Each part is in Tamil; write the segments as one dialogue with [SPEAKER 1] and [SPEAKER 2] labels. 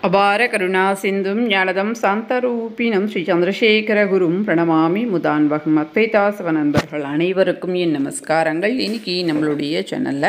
[SPEAKER 1] அபார கருணா சிந்தும் ஞானதம் சாந்தரூபினம் ஸ்ரீ சந்திரசேகர குரும் பிரணமாமி முதான்வகம் அத்வைதாசவ நண்பர்கள் அனைவருக்கும் என் நமஸ்காரங்கள் இன்னைக்கு நம்மளுடைய சேனலில்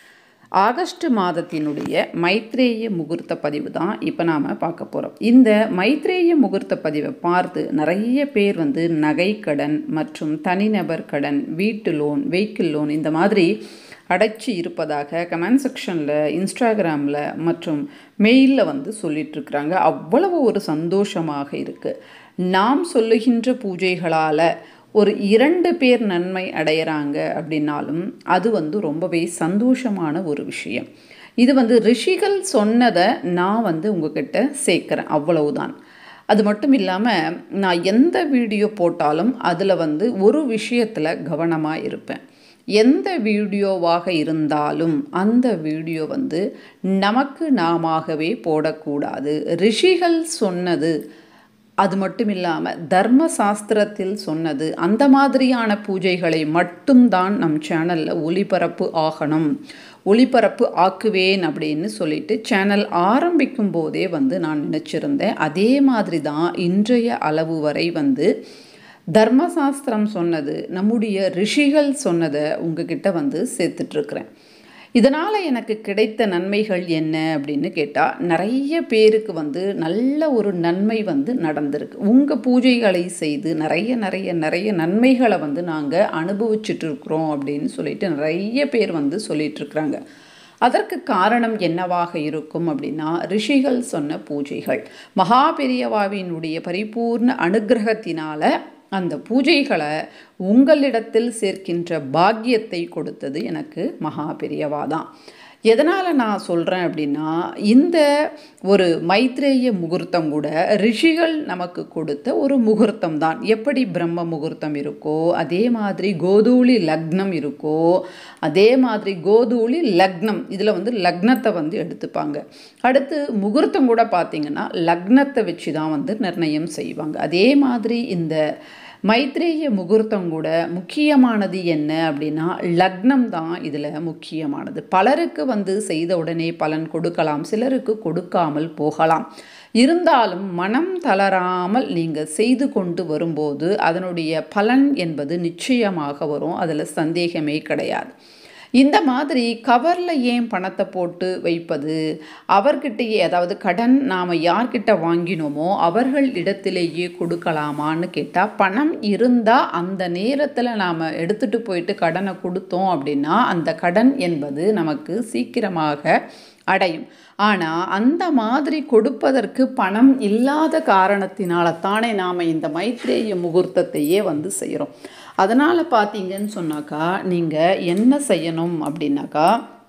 [SPEAKER 1] ஆகஸ்ட் மாதத்தினுடைய மைத்ரேய முகூர்த்த பதிவு தான் இப்போ நாம் பார்க்க போகிறோம் இந்த மைத்ரேய முகூர்த்த பதிவை பார்த்து நிறைய பேர் வந்து நகைக்கடன் மற்றும் தனிநபர் கடன் வீட்டு லோன் வெஹிக்கிள் லோன் இந்த மாதிரி அடைச்சி இருப்பதாக கமெண்ட் செக்ஷனில் இன்ஸ்டாகிராமில் மற்றும் மெயிலில் வந்து சொல்லிகிட்ருக்குறாங்க அவ்வளவு ஒரு சந்தோஷமாக இருக்குது நாம் சொல்லுகின்ற பூஜைகளால் ஒரு இரண்டு பேர் நன்மை அடையிறாங்க அப்படின்னாலும் அது வந்து ரொம்பவே சந்தோஷமான ஒரு விஷயம் இது வந்து ரிஷிகள் சொன்னதை நான் வந்து உங்ககிட்ட சேர்க்குறேன் அவ்வளவுதான் அது மட்டும் இல்லாமல் நான் எந்த வீடியோ போட்டாலும் அதில் வந்து ஒரு விஷயத்தில் கவனமாக இருப்பேன் எந்த வீடியோவாக இருந்தாலும் அந்த வீடியோ வந்து நமக்கு நாமவே போடக்கூடாது ரிஷிகள் சொன்னது அது மட்டும் இல்லாமல் தர்ம சாஸ்திரத்தில் சொன்னது அந்த மாதிரியான பூஜைகளை மட்டும்தான் நம் சேனலில் ஒளிபரப்பு ஆகணும் ஒளிபரப்பு ஆக்குவேன் அப்படின்னு சொல்லிட்டு சேனல் ஆரம்பிக்கும் போதே வந்து நான் நினச்சிருந்தேன் அதே மாதிரி தான் இன்றைய அளவு வரை வந்து தர்மசாஸ்திரம் சொன்னது நம்முடைய ரிஷிகள் சொன்னதை உங்ககிட்ட வந்து சேர்த்துட்ருக்குறேன் இதனால் எனக்கு கிடைத்த நன்மைகள் என்ன அப்படின்னு கேட்டால் நிறைய பேருக்கு வந்து நல்ல ஒரு நன்மை வந்து நடந்திருக்கு உங்கள் பூஜைகளை செய்து நிறைய நிறைய நிறைய நன்மைகளை வந்து நாங்கள் அனுபவிச்சுட்டு இருக்கிறோம் அப்படின்னு சொல்லிட்டு நிறைய பேர் வந்து சொல்லிகிட்ருக்குறாங்க அதற்கு காரணம் என்னவாக இருக்கும் அப்படின்னா ரிஷிகள் சொன்ன பூஜைகள் மகாபெரியவாவினுடைய பரிபூர்ண அனுகிரகத்தினால அந்த பூஜைகளை உங்களிடத்தில் சேர்க்கின்ற பாக்கியத்தை கொடுத்தது எனக்கு மகா பெரியவா தான் எதனால் நான் சொல்கிறேன் அப்படின்னா இந்த ஒரு மைத்ரேய முகூர்த்தம் கூட ரிஷிகள் நமக்கு கொடுத்த ஒரு முகூர்த்தம் தான் எப்படி பிரம்ம முகூர்த்தம் இருக்கோ அதே மாதிரி கோதூளி லக்னம் இருக்கோ அதே மாதிரி கோதூளி லக்னம் இதில் வந்து லக்னத்தை வந்து எடுத்துப்பாங்க அடுத்து முகூர்த்தம் கூட பார்த்திங்கன்னா லக்னத்தை வச்சு தான் வந்து நிர்ணயம் செய்வாங்க அதே மாதிரி இந்த மைத்ரேய முகூர்த்தம் கூட முக்கியமானது என்ன அப்படின்னா லக்னம் தான் இதில் முக்கியமானது பலருக்கு வந்து செய்த உடனே பலன் கொடுக்கலாம் சிலருக்கு கொடுக்காமல் போகலாம் இருந்தாலும் மனம் தளராமல் நீங்கள் செய்து கொண்டு வரும்போது அதனுடைய பலன் என்பது நிச்சயமாக வரும் அதில் சந்தேகமே கிடையாது இந்த மாதிரி கவரில் ஏன் பணத்தை போட்டு வைப்பது அவர்கிட்டயே அதாவது கடன் நாம் யார்கிட்ட வாங்கினோமோ அவர்கள் இடத்திலேயே கொடுக்கலாமான்னு கேட்டால் பணம் இருந்தால் அந்த நேரத்தில் நாம் எடுத்துகிட்டு போயிட்டு கடனை கொடுத்தோம் அப்படின்னா அந்த கடன் என்பது நமக்கு சீக்கிரமாக அடையும் ஆனால் அந்த மாதிரி கொடுப்பதற்கு பணம் இல்லாத காரணத்தினால தானே நாம் இந்த மைத்ரேய முகூர்த்தத்தையே வந்து செய்கிறோம் அதனால் பார்த்தீங்கன்னு சொன்னாக்கா நீங்கள் என்ன செய்யணும் அப்படின்னாக்கா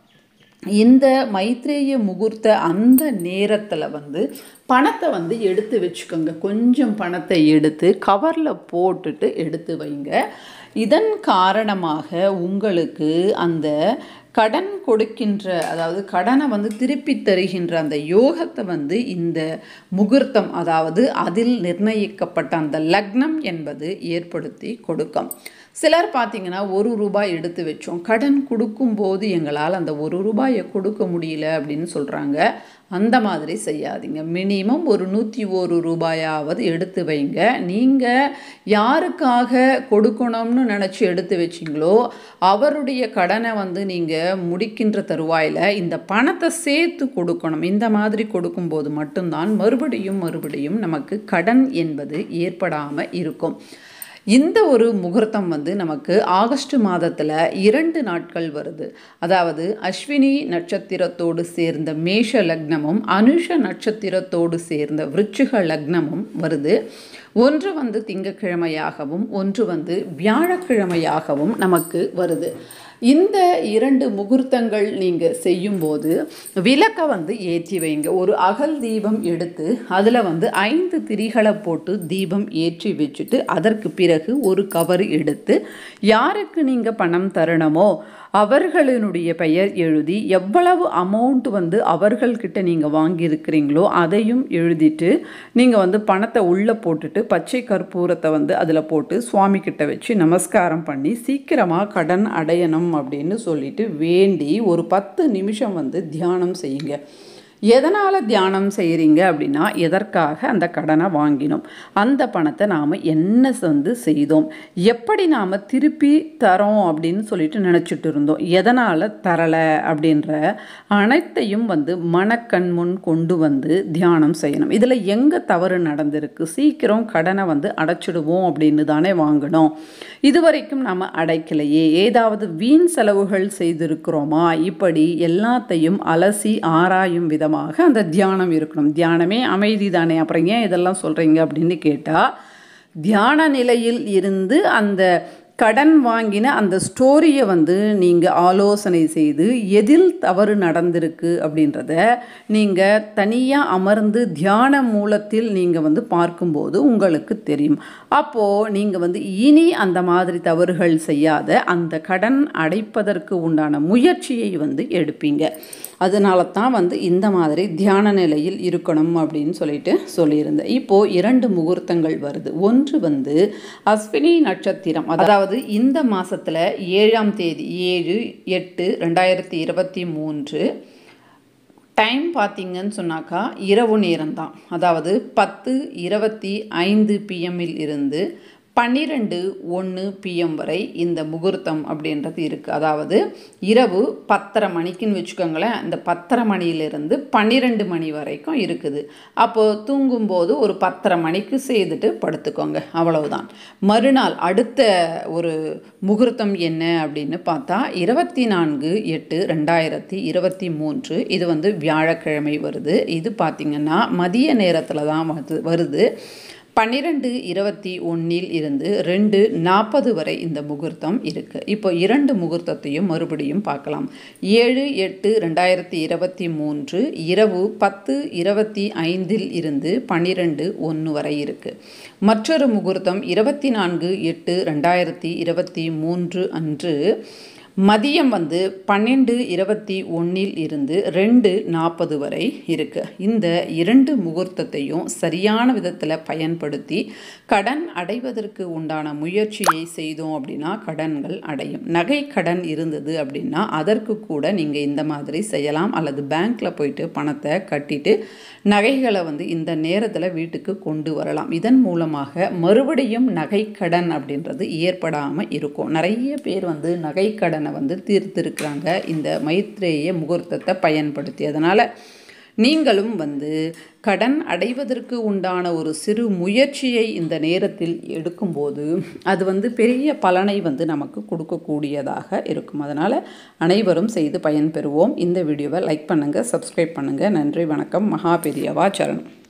[SPEAKER 1] இந்த மைத்ரேய முகூர்த்த அந்த நேரத்தில் வந்து பணத்தை வந்து எடுத்து வச்சுக்கோங்க கொஞ்சம் பணத்தை எடுத்து கவரில் போட்டுட்டு எடுத்து வைங்க இதன் காரணமாக உங்களுக்கு அந்த கடன் கொடுக்கின்ற அதாவது கடனை வந்து திருப்பி தருகின்ற அந்த யோகத்தை வந்து இந்த முகூர்த்தம் அதாவது அதில் நிர்ணயிக்கப்பட்ட அந்த லக்னம் என்பது ஏற்படுத்தி கொடுக்கும் சிலர் பார்த்தீங்கன்னா ஒரு ரூபாய் எடுத்து வச்சோம் கடன் கொடுக்கும்போது எங்களால் அந்த ஒரு ரூபாயை கொடுக்க முடியல அப்படின்னு சொல்கிறாங்க அந்த மாதிரி செய்யாதீங்க மினிமம் ஒரு நூற்றி ஒரு ரூபாயாவது எடுத்து வைங்க நீங்கள் யாருக்காக கொடுக்கணும்னு நினச்சி எடுத்து வச்சிங்களோ அவருடைய கடனை வந்து நீங்கள் முடிக்கின்ற தருவாயில் இந்த பணத்தை சேர்த்து கொடுக்கணும் இந்த மாதிரி கொடுக்கும்போது மட்டும்தான் மறுபடியும் மறுபடியும் நமக்கு கடன் என்பது ஏற்படாமல் இருக்கும் இந்த ஒரு முகூர்த்தம் வந்து நமக்கு ஆகஸ்ட் மாதத்தில் இரண்டு நாட்கள் வருது அதாவது அஸ்வினி நட்சத்திரத்தோடு சேர்ந்த மேஷ லக்னமும் அனுஷ நட்சத்திரத்தோடு சேர்ந்த விருச்சிக லக்னமும் வருது ஒன்று வந்து திங்கக்கிழமையாகவும் ஒன்று வந்து வியாழக்கிழமையாகவும் நமக்கு வருது இந்த இரண்டு முகூர்த்தங்கள் நீங்கள் செய்யும்போது விளக்கை வந்து ஏற்றி வைங்க ஒரு அகல் தீபம் எடுத்து அதில் வந்து ஐந்து திரிகளை போட்டு தீபம் ஏற்றி வச்சுட்டு அதற்கு பிறகு ஒரு கவர் எடுத்து யாருக்கு நீங்கள் பணம் தரணுமோ அவர்களினுடைய பெயர் எழுதி எவ்வளவு அமௌண்ட் வந்து அவர்கள்கிட்ட நீங்கள் வாங்கியிருக்கிறீங்களோ அதையும் எழுதிட்டு நீங்கள் வந்து பணத்தை உள்ளே போட்டுட்டு பச்சை கற்பூரத்தை வந்து அதில் போட்டு சுவாமி கிட்ட வச்சு நமஸ்காரம் பண்ணி சீக்கிரமாக கடன் அடையணும் அப்படின்னு சொல்லிட்டு வேண்டி ஒரு பத்து நிமிஷம் வந்து தியானம் செய்யுங்க எதனால் தியானம் செய்கிறீங்க அப்படின்னா எதற்காக அந்த கடனை வாங்கினோம் அந்த பணத்தை நாம் என்ன வந்து செய்தோம் எப்படி நாம் திருப்பி தரோம் அப்படின்னு சொல்லிட்டு நினச்சிட்டு இருந்தோம் எதனால் தரலை அப்படின்ற அனைத்தையும் வந்து மனக்கண் முன் கொண்டு வந்து தியானம் செய்யணும் இதில் எங்கே தவறு நடந்திருக்கு சீக்கிரம் கடனை வந்து அடைச்சிடுவோம் அப்படின்னு தானே வாங்கினோம் இதுவரைக்கும் நாம் அடைக்கலையே ஏதாவது வீண் செலவுகள் செய்திருக்கிறோமா இப்படி எல்லாத்தையும் அலசி ஆராயும் விதமாக அந்த தியானம் இருக்கணும் தியானமே அமைதி தானே அப்புறம் ஏன் இதெல்லாம் சொல்கிறீங்க அப்படின்னு கேட்டால் தியான நிலையில் இருந்து அந்த கடன் வாங்கின அந்த ஸ்டோரியை வந்து நீங்கள் ஆலோசனை செய்து எதில் தவறு நடந்திருக்கு அப்படின்றத நீங்கள் தனியாக அமர்ந்து தியான மூலத்தில் நீங்கள் வந்து பார்க்கும்போது உங்களுக்கு தெரியும் அப்போது நீங்கள் வந்து இனி அந்த மாதிரி தவறுகள் செய்யாத அந்த கடன் அடைப்பதற்கு உண்டான முயற்சியை வந்து எடுப்பீங்க அதனால தான் வந்து இந்த மாதிரி தியான நிலையில் இருக்கணும் அப்படின்னு சொல்லிட்டு சொல்லியிருந்தேன் இப்போது இரண்டு முகூர்த்தங்கள் வருது ஒன்று வந்து அஸ்வினி நட்சத்திரம் அதாவது இந்த மாதத்தில் ஏழாம் தேதி ஏழு எட்டு ரெண்டாயிரத்தி இருபத்தி மூன்று டைம் பார்த்தீங்கன்னு சொன்னாக்கா இரவு நேரம்தான் அதாவது பத்து இருபத்தி ஐந்து பிஎம்மில் இருந்து பன்னிரெண்டு ஒன்று பிஎம் வரை இந்த முகூர்த்தம் அப்படின்றது இருக்குது அதாவது இரவு பத்தரை மணிக்குன்னு வச்சுக்கோங்களேன் இந்த பத்தரை மணியிலிருந்து பன்னிரெண்டு மணி வரைக்கும் இருக்குது அப்போது தூங்கும்போது ஒரு பத்தரை மணிக்கு செய்துட்டு படுத்துக்கோங்க அவ்வளவுதான் மறுநாள் அடுத்த ஒரு முகூர்த்தம் என்ன அப்படின்னு பார்த்தா இருபத்தி நான்கு எட்டு ரெண்டாயிரத்தி இருபத்தி மூன்று இது வந்து வியாழக்கிழமை வருது இது பார்த்திங்கன்னா மதிய நேரத்தில் தான் வந்து வருது பன்னிரெண்டு இருபத்தி ஒன்றில் இருந்து ரெண்டு நாற்பது வரை இந்த முகூர்த்தம் இருக்குது இப்போ இரண்டு முகூர்த்தத்தையும் மறுபடியும் பார்க்கலாம் ஏழு எட்டு ரெண்டாயிரத்தி இருபத்தி மூன்று இரவு பத்து இருபத்தி ஐந்தில் இருந்து பன்னிரெண்டு ஒன்று வரை இருக்குது மற்றொரு முகூர்த்தம் இருபத்தி நான்கு எட்டு ரெண்டாயிரத்தி இருபத்தி மூன்று அன்று மதியம் வந்து பன்னெண்டு இருபத்தி ஒன்றில் இருந்து ரெண்டு நாற்பது வரை இருக்குது இந்த இரண்டு முகூர்த்தத்தையும் சரியான விதத்தில் பயன்படுத்தி கடன் அடைவதற்கு உண்டான முயற்சியை செய்தோம் அப்படின்னா கடன்கள் அடையும் நகை கடன் இருந்தது அப்படின்னா அதற்கு கூட நீங்கள் இந்த மாதிரி செய்யலாம் அல்லது பேங்க்கில் போயிட்டு பணத்தை கட்டிட்டு நகைகளை வந்து இந்த நேரத்தில் வீட்டுக்கு கொண்டு வரலாம் இதன் மூலமாக மறுபடியும் நகை கடன் அப்படின்றது ஏற்படாமல் இருக்கும் நிறைய பேர் வந்து நகை கடனை வந்து தீர்த்திருக்கிறாங்க இந்த மைத்ரேய முகூர்த்தத்தை பயன்படுத்தி அதனால் நீங்களும் வந்து கடன் அடைவதற்கு உண்டான ஒரு சிறு முயற்சியை இந்த நேரத்தில் எடுக்கும்போது அது வந்து பெரிய பலனை வந்து நமக்கு கொடுக்கக்கூடியதாக இருக்கும் அதனால் அனைவரும் செய்து பயன்பெறுவோம் இந்த வீடியோவை லைக் பண்ணுங்கள் சப்ஸ்கிரைப் பண்ணுங்கள் நன்றி வணக்கம் மகா பெரியவா சரணம்